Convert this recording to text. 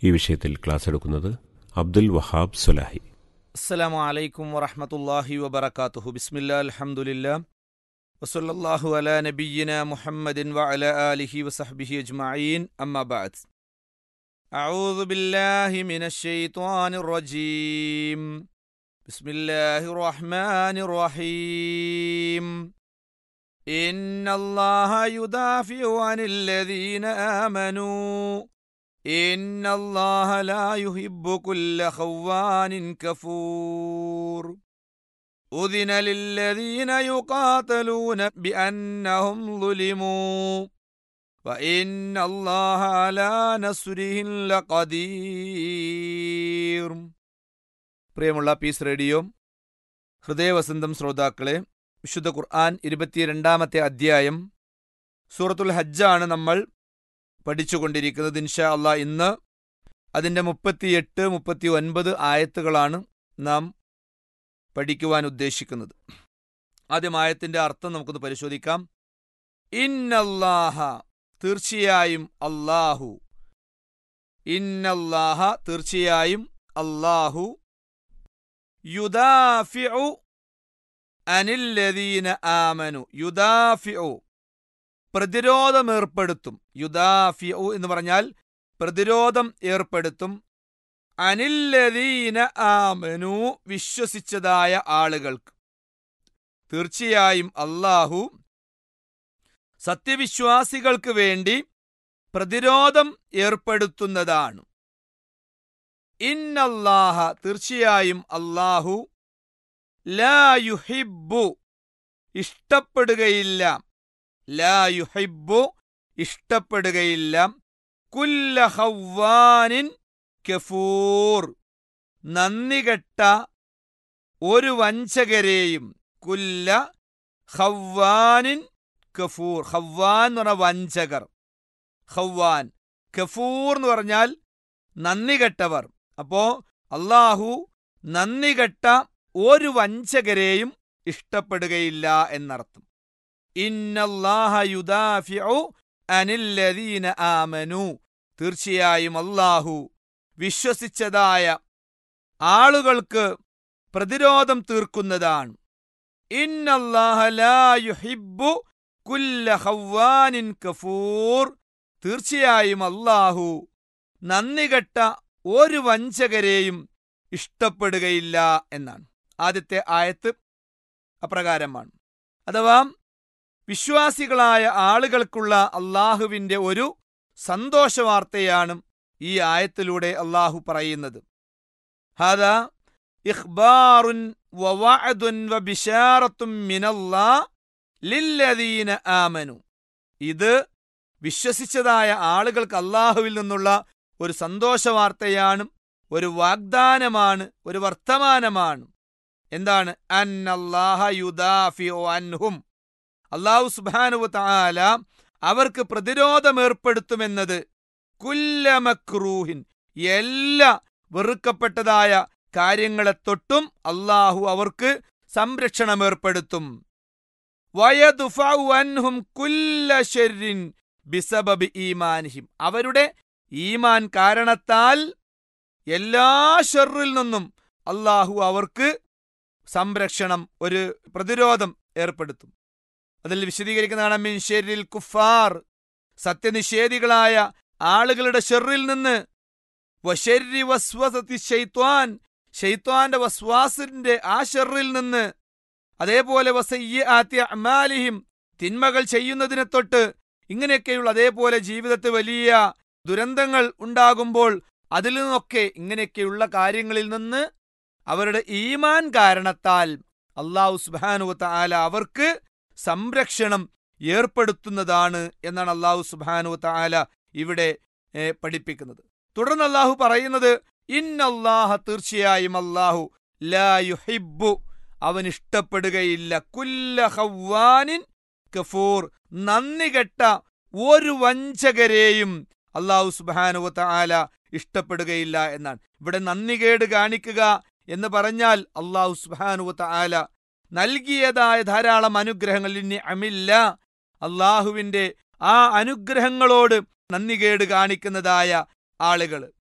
ഈ വിഷയത്തിൽ ക്ലാസ് എടുക്കുന്നത് അബ്ദുൽ വഹാബ് സുലാഹി അസ്സലാമു അലൈക്കും വറഹ്മത്തുള്ളാഹി വബറകാതുഹു ബിസ്മില്ലാ അൽഹംദുലില്ലാ വസല്ലല്ലാഹു അലാ നബിയ്യിന മുഹമ്മദിൻ വഅലാ ആലിഹി വസഹ്ബിഹി അജ്മഈൻ അമ്മാ ബഅദ് أعوذ بالله من الشيطان الرجيم بسم الله الرحمن الرحيم إن الله يدافع عن الذين آمنوا إن الله لا يحب كل خوان كفور أذن للذين يقاتلون بأنهم ظلموا وإن الله على نصرهم لقدير പ്രിയമുള്ള പീസ് റേഡിയോ ഹൃദയവസന്തം ശ്രോതാക്കളെ വിശുദ്ധ ഖുർആൻ ഇരുപത്തിരണ്ടാമത്തെ അധ്യായം സൂറത്തുൽ ഹജ്ജാണ് നമ്മൾ പഠിച്ചുകൊണ്ടിരിക്കുന്നത് ഇൻഷാ അള്ളാ ഇന്ന് അതിൻ്റെ മുപ്പത്തിയെട്ട് മുപ്പത്തി ഒൻപത് ആയത്തുകളാണ് നാം പഠിക്കുവാൻ ഉദ്ദേശിക്കുന്നത് ആദ്യം ആയത്തിൻ്റെ അർത്ഥം നമുക്കൊന്ന് പരിശോധിക്കാം ഇന്നല്ലാഹ തീർച്ചയായും അല്ലാഹു ഇന്നല്ലാഹ തീർച്ചയായും അല്ലാഹു യുദാഫിഉ അനില്ലദീന ആമനു യുദാഫിഉ പ്രതിരോധം ഏർപ്പെടുത്തും യുദാഫിഉ എന്ന് പറഞ്ഞാൽ പ്രതിരോധം ഏർപ്പെടുത്തും അനില്ലദീന ആമനു വിശ്വസിച്ചതായ ആളുകൾക്ക് തീർച്ചയായും അല്ലാഹു സത്യവിശ്വാസികൾക്ക് വേണ്ടി പ്രതിരോധം ഏർപ്പെടുത്തുന്നതാണ് ഇന്നല്ലാഹ തീർച്ചയായും അല്ലാഹു ലാ യുഹിബ്ബു ഇഷ്ടപ്പെടുകയില്ല ലാ യുഹിബ്ബു ഇഷ്ടപ്പെടുകയില്ല കുല്ല ഹവ്വാനിൻ കഫൂർ നന്ദികെട്ട ഒരു വഞ്ചകരെയും കുല്ല ഹവ്വാനിൻ കഫൂർ ഹവ്വാൻ എന്ന് പറഞ്ഞ വഞ്ചകർ ഹവ്വാൻ കഫൂർ എന്ന് പറഞ്ഞാൽ നന്ദികെട്ടവർ അപ്പോ അള്ളാഹു നന്ദികെട്ട ഒരു വഞ്ചകരെയും ഇഷ്ടപ്പെടുകയില്ല എന്നർത്ഥം ഇന്നല്ലാഹ യുദാഫിഉ അനില്ലദീന ആമനു തീർച്ചയായും അല്ലാഹു വിശ്വസിച്ചതായ ആളുകൾക്ക് പ്രതിരോധം തീർക്കുന്നതാണ് ഇന്നല്ലാഹ ലാ യുഹിബ്ബു കുല്ല ഹവ്വാനിൻ കഫൂർ തീർച്ചയായും അല്ലാഹു നന്ദികെട്ട ഒരു വഞ്ചകരെയും ഇഷ്ടപ്പെടുകയില്ല എന്നാണ് ആദ്യത്തെ ആയത്ത് അപ്രകാരമാണ് അഥവാ വിശ്വാസികളായ ആളുകൾക്കുള്ള അള്ളാഹുവിന്റെ ഒരു സന്തോഷവാർത്തയാണ് ഈ ആയത്തിലൂടെ അള്ളാഹു പറയുന്നത് ഹദ ഇഖ്ബാറുൻ വവഅദുൻ വബിശാറത്തും മിനല്ലാ ലില്ലദീന ആമനു ഇത് വിശ്വസിച്ചതായ ആളുകൾക്ക് അള്ളാഹുവിൽ നിന്നുള്ള ഒരു സന്തോഷവാർത്തയാണ് ഒരു വാഗ്ദാനമാണ് ഒരു വർത്തമാനമാണ് എന്താണ് അന്നല്ലാഹ യുദാഫിഉ അൻഹും അള്ളാഹു സുബ്ഹാനഹു തആല അവർക്ക് പ്രതിരോധമേർപ്പെടുത്തുമെന്നത് കുല്ലമക്രൂഹിൻ എല്ലാ വെറുക്കപ്പെട്ടതായ കാര്യങ്ങളെ തൊട്ടും അള്ളാഹു അവർക്ക് സംരക്ഷണമേർപ്പെടുത്തും വയദുഫഉ അൻഹും കുല്ല ശർരിൻ ബിസബബി ഈമാനിഹിം അവരുടെ ഈമാൻ കാരണത്താൽ എല്ലാ ഷെറിൽ നിന്നും അള്ളാഹു അവർക്ക് സംരക്ഷണം ഒരു പ്രതിരോധം ഏർപ്പെടുത്തും അതിൽ വിശദീകരിക്കുന്നതാണ് മിൻ ഷെരിൽ കുഫാർ സത്യനിഷേധികളായ ആളുകളുടെ ഷെറിൽ നിന്ന് വശരി വസ്വസത്തി ഷെയ്ത്വാൻ ഷെയ്ത്വാന്റെ വസ്വാസിന്റെ ആ ഷെറിൽ നിന്ന് അതേപോലെ വസയ്യാത്തി അമാലിഹിം തിന്മകൾ ചെയ്യുന്നതിനെ തൊട്ട് ഇങ്ങനെയൊക്കെയുള്ള അതേപോലെ ജീവിതത്തിൽ വലിയ ദുരന്തങ്ങൾ ഉണ്ടാകുമ്പോൾ അതിൽ നിന്നൊക്കെ ഇങ്ങനെയൊക്കെയുള്ള കാര്യങ്ങളിൽ നിന്ന് അവരുടെ ഈമാൻ കാരണത്താൽ അള്ളാഹു സുബാനുവത്ത ആല അവർക്ക് സംരക്ഷണം ഏർപ്പെടുത്തുന്നതാണ് എന്നാണ് അള്ളാഹു സുബാനുവത്ത ആല ഇവിടെ ഏ, പഠിപ്പിക്കുന്നത് തുടർന്ന് അള്ളാഹു പറയുന്നത് ഇന്നല്ലാഹ തീർച്ചയായും അള്ളാഹു ലാ യുഹിബ്ബു അവൻ ഇഷ്ടപ്പെടുകയില്ല കുല്ല ഹവ്വാനിൻ കഫൂർ നന്ദി കെട്ട ഒരു വഞ്ചകരെയും അള്ളാഹു സുബാനുവത്ത ആല ഇഷ്ടപ്പെടുകയില്ല എന്നാണ് ഇവിടെ നന്ദികേട് കാണിക്കുക എന്ന് പറഞ്ഞാൽ അള്ളാഹു സുബാനുവത്ത ആല നൽകിയതായ ധാരാളം അനുഗ്രഹങ്ങൾ ഇനി അമില്ല അള്ളാഹുവിന്റെ ആ അനുഗ്രഹങ്ങളോട് നന്ദികേട് കാണിക്കുന്നതായ ആളുകൾ